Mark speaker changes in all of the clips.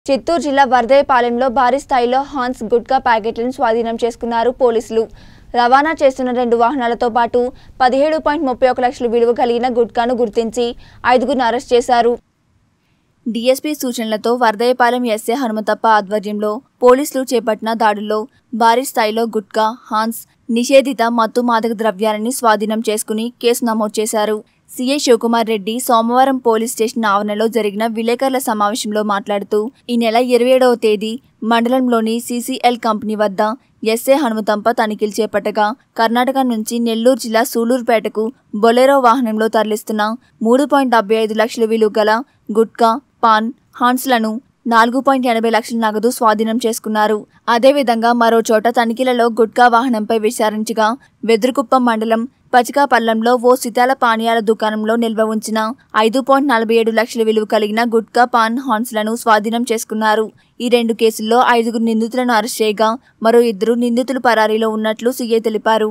Speaker 1: చిత్తూరు జిల్లా వర్దేపాలెంలో భారీ స్థాయిలో హాన్స్ గుట్కా ప్యాకెట్లను స్వాధీనం చేసుకున్నారు పోలీసులు రవాణా చేస్తున్న రెండు వాహనాలతో పాటు పదిహేడు పాయింట్ ముప్పై ఒక లక్షల విలువ కలిగిన గుట్కాను గుర్తించి ఐదుగురిని అరెస్ట్ చేశారు డీఎస్పీ సూచనలతో వర్దయపాలెం ఎస్ఏ హనుమంతప్ప ఆధ్వర్యంలో పోలీసులు చేపట్టిన దాడుల్లో భారీ స్థాయిలో గుట్కా హాన్స్ నిషేధిత మత్తు మాదక ద్రవ్యాలని స్వాధీనం చేసుకుని కేసు నమోదు చేశారు సీఐ శివకుమార్ రెడ్డి సోమవారం పోలీస్ స్టేషన్ ఆవరణలో జరిగిన విలేకరుల సమావేశంలో మాట్లాడుతూ ఈ నెల ఇరవై ఏడవ తేదీ మండలంలోని సీసీఎల్ కంపెనీ వద్ద ఎస్ఏ హనుమంతంప తనిఖీలు చేపట్టగా కర్ణాటక నుంచి నెల్లూరు జిల్లా సూలూరుపేటకు బొలెరో వాహనంలో తరలిస్తున్న మూడు పాయింట్ డెబ్బై ఐదు లక్షల విలువ గల గుట్కా పాన్ హాన్స్లను నాలుగు పాయింట్ ఎనభై లక్షల నగదు స్వాధీనం చేసుకున్నారు అదేవిధంగా మరో చోట తనిఖీలలో గుట్కా వాహనంపై విచారించగా వెదురుకుప్పం మండలం పచికాపల్లంలో ఓ శీతల పానీయాల దుకాణంలో నిల్వ ఉంచిన ఐదు పాయింట్ నలభై ఏడు లక్షల విలువ కలిగిన గుట్కా పాన్ హాన్స్లను స్వాధీనం చేసుకున్నారు ఈ రెండు కేసుల్లో ఐదుగురు నిందితులను అరెస్ట్ చేయగా మరో ఇద్దరు నిందితులు పరారీలో ఉన్నట్లు సీఐ తెలిపారు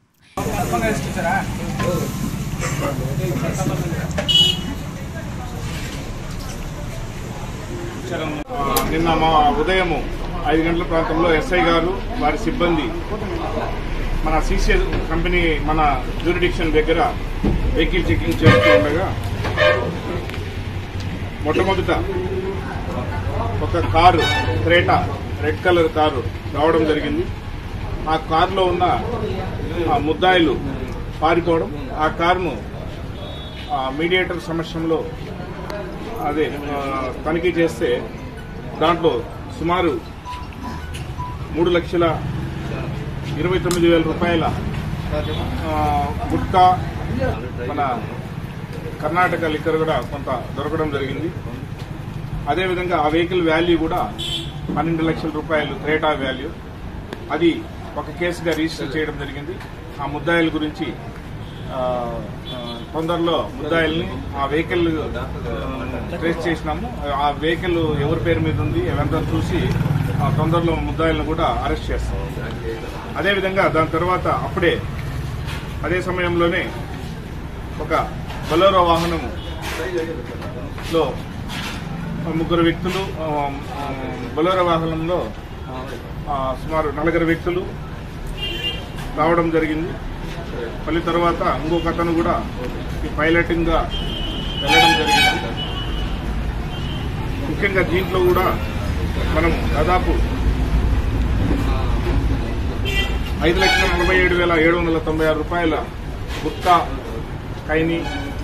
Speaker 2: ఆ, నిన్న మా ఉదయము ఐదు గంటల ప్రాంతంలో ఎస్ఐ గారు వారి సిబ్బంది మన సీసీఎల్ కంపెనీ మన జ్యూరిడిక్షన్ దగ్గర వెహికల్ చెకింగ్ చేస్తూ ఉండగా మొట్టమొదట ఒక car Creta red colour car రావడం జరిగింది ఆ కారులో ఉన్న ఆ ముద్దాయిలు పారిపోవడం ఆ కారును ఆ మీడియేటర్ సమక్షంలో అదే ఆ, తనిఖీ చేస్తే దాంట్లో సుమారు మూడు లక్షల ఇరవై తొమ్మిది వేల రూపాయల ఆ, గుట్కా మన కర్ణాటక లిక్కర్ కూడా కొంత దొరకడం జరిగింది అదేవిధంగా ఆ వెహికల్ వాల్యూ కూడా పన్నెండు లక్షల రూపాయలు క్రేటా వాల్యూ అది ఒక కేసుగా రిజిస్టర్ చేయడం జరిగింది ఆ ముద్దాయిల గురించి ఆ, ఆ, తొందరలో ముద్దాయిల్ని ఆ వెహికల్ ట్రేస్ చేసినాము ఆ వెహికల్ ఎవరి పేరు మీద ఉంది అవంతా చూసి ఆ, తొందరలో ముద్దాయిలను కూడా అరెస్ట్ చేస్తాం అదేవిధంగా దాని తర్వాత అప్పుడే అదే సమయంలోనే ఒక బొలెరో వాహనము లో ముగ్గురు వ్యక్తులు ఆ, ఆ, బొలెరో వాహనంలో ఆ, సుమారు నలుగురు వ్యక్తులు రావడం జరిగింది మళ్ళీ తర్వాత ఇంకొక అతను కూడా ఈ పైలటింగ్ గా వెళ్ళడం జరిగింది ముఖ్యంగా దీంట్లో కూడా మనం దాదాపు ఐదు లక్షల నలభై ఏడు వేల ఏడు వందల తొంభై ఆరు రూపాయల గుత్తా కైని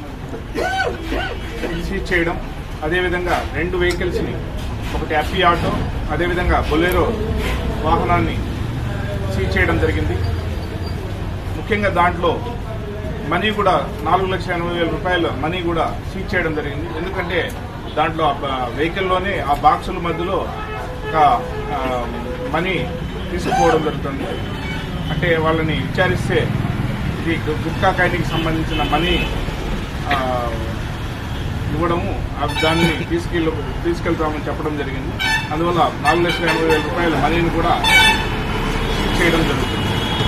Speaker 2: సీజ్ చేయడం అదేవిధంగా రెండు వెహికల్స్ ని ఒకటి అప్పి ఆటో అదేవిధంగా బొలేరో వాహనాన్ని సీజ్ చేయడం జరిగింది ముఖ్యంగా దాంట్లో మనీ కూడా నాలుగు లక్షల ఎనభై వేల రూపాయల మనీ కూడా సీజ్ చేయడం జరిగింది ఎందుకంటే దాంట్లో ఆ వెహికల్లోనే ఆ బాక్సుల మధ్యలో ఒక ఆ, మనీ తీసుకుపోవడం జరుగుతుంది అంటే వాళ్ళని విచారిస్తే ఇది గు- గుట్కా ఖైదీకి సంబంధించిన మనీ ఆ, ఇవ్వడము ఆ దాన్ని తీసుకెళ్ళి తీసుకెళ్తామని చెప్పడం జరిగింది అందువల్ల నాలుగు లక్షల ఎనభై వేల రూపాయల మనీని కూడా చేయడం జరుగుతుంది